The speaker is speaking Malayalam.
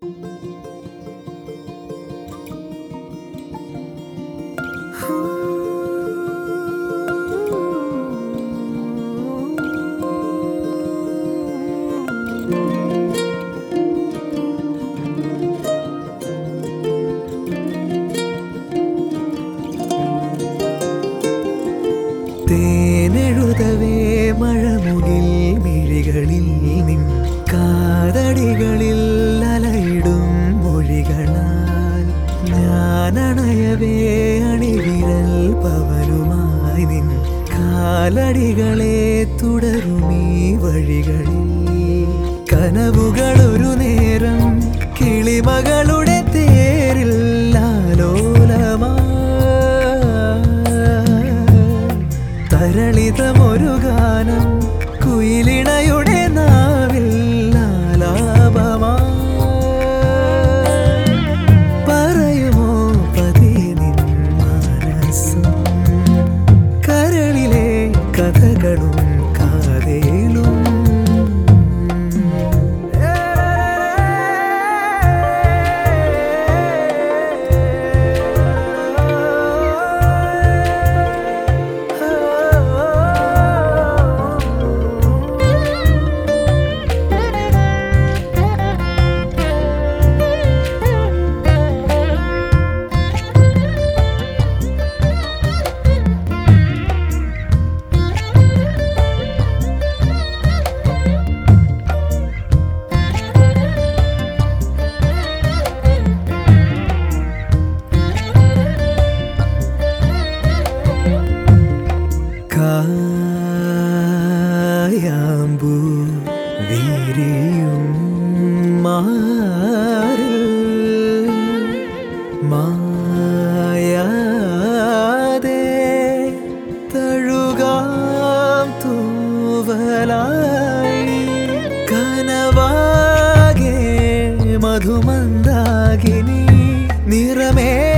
തേനെഴുതവേ മഴമുകിൽ മിഴികളിൽ നിൻ കാതടികളിൽ അലയിടും മൊഴികളാൽ ഞാനണയവേ അണിവിരൽ പവനുമായി നിൻ കാലടികളെ തുടരുമീ വഴികളിൽ കനവുകളൊരു നേരം കിളിമകളുടെ തേരിൽ ആലോലമാ തരളിതമൊരു ഗാനം കുയിലിണയുടെ നാവിൽ ആലാപമാ പറയുമോ പതി നിൻ മനസ്സം കരളിലെ കഥകളും കാതേലും കായാമ്പു വീരിയും മാറിൽ മായാതെ തഴുകാം തൂവലായി കനവാകെ മധുമന്ദാകിനി നിറമേ